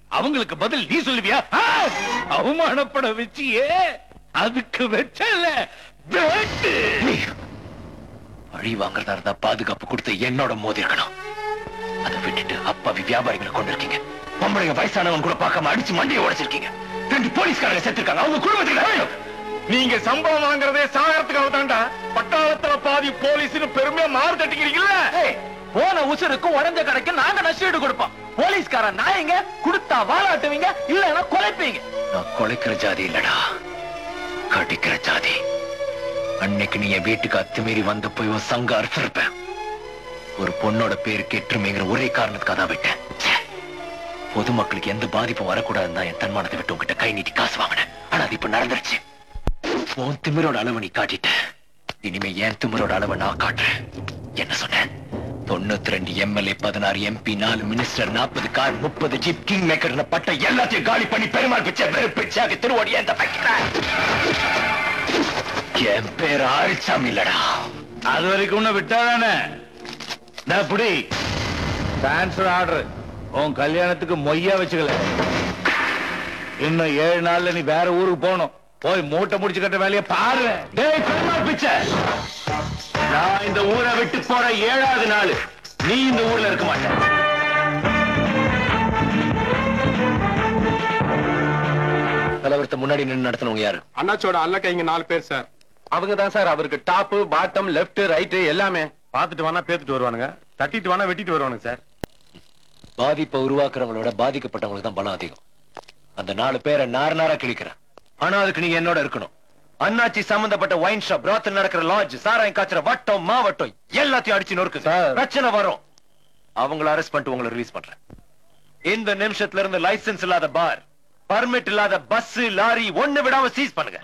அவங்களுக்கு பதில் நீ சொல்லுவியா ஆ! அவமானப்பட வச்சியே அதுக்கு வச்சல வேட்டு வழி வாங்குறதா இருந்தா பாதுகாப்பு கொடுத்து என்னோட மோதி இருக்கணும் அதை விட்டுட்டு அப்பாவி வியாபாரிகளை கொண்டு இருக்கீங்க பொம்பளைங்க வயசானவன் கூட பார்க்காம அடிச்சு மண்டியை உடைச்சிருக்கீங்க ரெண்டு போலீஸ்காரங்க செத்துருக்காங்க அவங்க குடும்பத்துக்கு நீங்க சம்பளம் வாங்குறதே சாகரத்துக்காக தாண்டா பட்டாளத்துல பாதி போலீஸ்னு பெருமையா மாறு தட்டிக்கிறீங்கல்ல போன உசுருக்கும் உடஞ்ச கடைக்கும் நாங்க நஷ்டீடு கொடுப்போம் போலீஸ்காரன் நாயங்க கொடுத்தா வாழாட்டுவீங்க இல்லன்னா கொலைப்பீங்க நான் கொலைக்கிற ஜாதி இல்லடா கடிக்கிற ஜாதி அன்னைக்கு நீ என் வீட்டுக்கு அத்துமீறி வந்த போய் உன் சங்க அறுத்திருப்பேன் ஒரு பொண்ணோட பேரு கெட்டுமேங்கிற ஒரே காரணத்துக்காக தான் விட்டேன் ச்சே. பொதுமக்களுக்கு எந்த பாதிப்பும் வரக்கூடாதுன்னு தான் என் தன்மானத்தை விட்டு உங்ககிட்ட கை நீட்டி காசு வாங்கினேன் ஆனா அது இப்ப நடந்துருச்சு உன் திமிரோட அளவை நீ காட்டிட்ட இனிமே என் திமிரோட அளவை நான் காட்டுறேன் என்ன சொன்னேன் தொண்ணூத்தி ரெண்டு எம்எல்ஏ பதினாறு எம்பி நாலு மினிஸ்டர் நாற்பது கார் முப்பது ஜீப் கிங் மேக்கர் பட்ட எல்லாத்தையும் காலி பண்ணி பெருமாள் பிச்சை வெறும் பிச்சையாக திருவோடி எந்த வைக்கிறேன் என் பேர் ஆழ்சாமி இல்லடா அது வரைக்கும் உன்னை விட்டாதானே நான் புடி டிரான்ஸ்பர் ஆர்டர் உன் கல்யாணத்துக்கு மொய்யா வச்சுக்கல இன்னும் ஏழு நாள்ல நீ வேற ஊருக்கு போகணும் போய் மூட்டை முடிச்சு கட்ட வேலையை பாரு டேய் பெருமாள் பிச்சை நான் இந்த ஊரை விட்டு போற ஏழாவது நாள் நீ இந்த ஊர்ல இருக்க மாட்ட கலவரத்தை முன்னாடி நின்று நடத்தினவங்க யாரு அண்ணாச்சோட அண்ணக்க இங்க நாலு பேர் சார் அவங்க தான் சார் அவருக்கு டாப் பாட்டம் லெஃப்ட் ரைட் எல்லாமே பாத்துட்டு வேணா பேத்துட்டு வருவானுங்க தட்டிட்டு வேணா வெட்டிட்டு வருவானுங்க சார் பாதிப்பை உருவாக்குறவங்களோட பாதிக்கப்பட்டவங்களுக்கு தான் பலம் அதிகம் அந்த நாலு பேரை நார் நாரா கிழிக்கிறேன் ஆனா அதுக்கு நீங்க என்னோட இருக்கணும் அண்ணாச்சி சம்பந்தப்பட்ட ஒயின் ஷாப் ராத்தில் நடக்கிற லாட்ஜ் சாராயம் காய்ச்சற வட்டம் மாவட்டம் எல்லாத்தையும் அடிச்சு நொறுக்கு சார். பிரச்சனை வரும் அவங்கள அரெஸ்ட் பண்ணிட்டு உங்களை ரிலீஸ் பண்றேன் இந்த நிமிஷத்துல இருந்து லைசென்ஸ் இல்லாத பார் பர்மிட் இல்லாத பஸ் லாரி ஒண்ணு விடாம சீஸ் பண்ணுங்க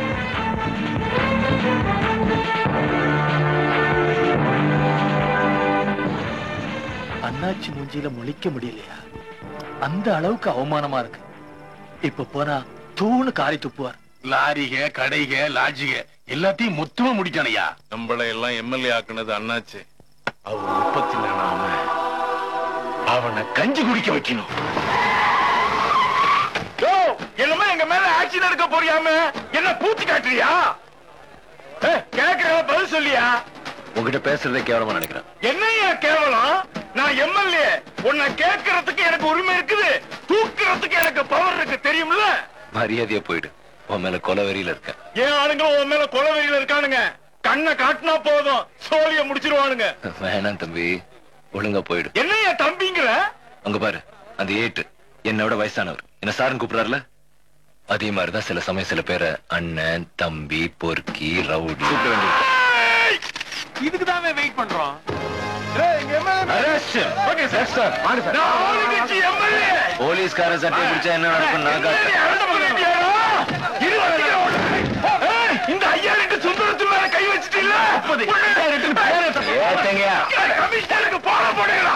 அண்ணாச்சி மூஞ்சியில முழிக்க முடியலையா அந்த அளவுக்கு அவமானமா இருக்கு இப்ப போனா தூணு காரி துப்புவார் லாரிக கடைக லாட்ஜிக எல்லாத்தையும் மொத்தமா முடிச்சானையா நம்மள எல்லாம் எம்எல்ஏ ஆக்குனது அண்ணாச்சு அவன் முப்பத்தி நாம அவனை கஞ்சி குடிக்க வைக்கணும் யோ, என்னமோ எங்க மேல ஆக்ஷன் எடுக்க போறியாம என்ன பூச்சி காட்டுறியா ஏய், கேக்குற பதில் சொல்லியா உங்ககிட்ட பேசுறதே கேவலமா நினைக்கிறேன் என்னையா கேவலம் நான் எம்எல்ஏ உன்னை கேட்கறதுக்கு எனக்கு உரிமை இருக்குது தூக்குறதுக்கு எனக்கு பவர் இருக்கு தெரியும்ல மரியாதையா போயிடு உன் மேல கொலவெறியில இருக்க ஏன் ஆளுங்களும் உன் மேல கொலவெறியில இருக்கானுங்க கண்ணை காட்டினா போதும் சோழிய முடிச்சிருவானுங்க வேணாம் தம்பி ஒழுங்கா போயிடு என்னையா தம்பிங்கிற அங்க பாரு அந்த ஏட்டு என்னோட வயசானவர் என்ன சாருன்னு கூப்பிடுறாருல அதே மாதிரிதான் சில சமயம் சில பேரை அண்ணன் தம்பி பொறுக்கி ரவுடி கூப்பிட வேண்டியது இதுக்கு தான் வெயிட் பண்றோம் நான் ஆளுங்கட்சி எம்எல்ஏ போலீஸ்கார சட்டை பிடிச்சா என்ன நடக்கும் நான் காட்டுறேன். இந்த ஐயாயிரம் சுந்தரத்து மேல கை வச்சுட்டு ஏத்தங்கயா. கமிஷனருக்கு போட போடுங்களா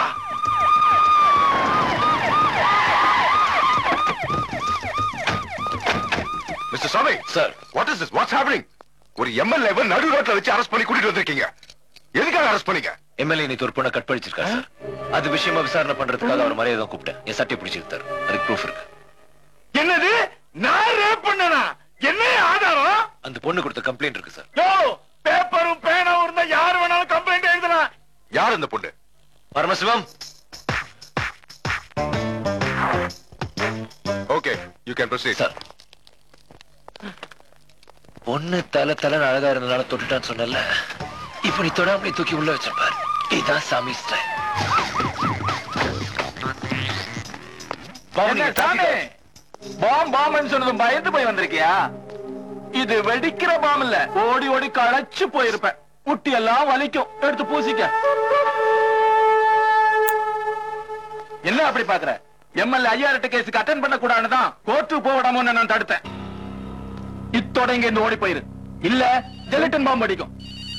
mister Sami sir what is this what's happening ஒரு எம்எல்ஏவை நடு ரோட்ல வச்சு அரெஸ்ட் பண்ணி கூட்டிட்டு வந்திருக்கீங்க எதுக்காக அரெஸ்ட் பண்ணீங்க எம்எல்ஏ நீ ஒரு பொண்ணை கற்பழிச்சிருக்காரு சார் அது விஷயமா விசாரணை பண்றதுக்காக அவர் மரியாதை கூப்பிட்டேன் என் சட்டை பிடிச்சிருக்காரு அதுக்கு ப்ரூஃப் இருக்கு என்னது நான் ரேப் பண்ணனா என்ன ஆதாரம் அந்த பொண்ணு கொடுத்த கம்ப்ளைண்ட் இருக்கு சார் யோ பேப்பரும் பேனாவும் இருந்தா யாரு வேணாலும் கம்ப்ளைண்ட் எழுதலாம் யார் இந்த பொண்ணு Paramasivam okay you can proceed sir பொண்ணு தலை தலை அழகா இருந்தனால தொட்டுட்டான்னு சொன்னல இப்ப நீ தொடாமலே தூக்கி உள்ள வச்சிருப்பார் இதான் சாமி ஸ்டைல் என்ன சாமி பாம் பாம் சொன்னதும் பயந்து போய் வந்திருக்கியா இது வெடிக்கிற பாம் இல்ல ஓடி ஓடி களைச்சு போயிருப்பேன் முட்டி எல்லாம் வலிக்கும் எடுத்து பூசிக்க என்ன அப்படி பாக்குற எம்எல்ஏ ஐயாயிரட்டு கேஸுக்கு அட்டன் பண்ண கூடாதுதான் கோர்ட்டுக்கு போடாம நான் தடுத்தேன் இத்தோட இங்க இருந்து ஓடி போயிரு இல்ல ஜெலட்டின் பாம்பு அடிக்கும்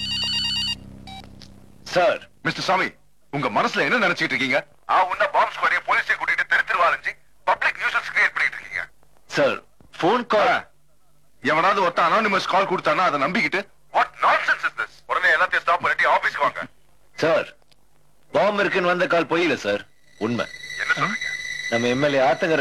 சார் மிஸ்டர் சாமி உங்க மனசுல என்ன நினைச்சிட்டு இருக்கீங்க ஆ உன்ன பாம்ப் ஸ்குவாடிய போலீஸை கூட்டிட்டு தெரு தெருவா அலைஞ்சு பப்ளிக் நியூசன்ஸ் கிரியேட் பண்ணிட்டு இருக்கீங்க சார் போன் கால் எவனாவது ஒருத்த அனானிமஸ் கால் கொடுத்தானா அதை நம்பிக்கிட்டு வாட் நான்சென்ஸ் இஸ் திஸ் உடனே எல்லாத்தையும் ஸ்டாப் பண்ணிட்டு ஆபீஸ்க்கு வாங்க சார் பாம்பு இருக்குன்னு வந்த கால் பொய்யில சார் உண்மை என்ன சொல்றீங்க நம்ம எம்எல்ஏ ஆத்தங்கர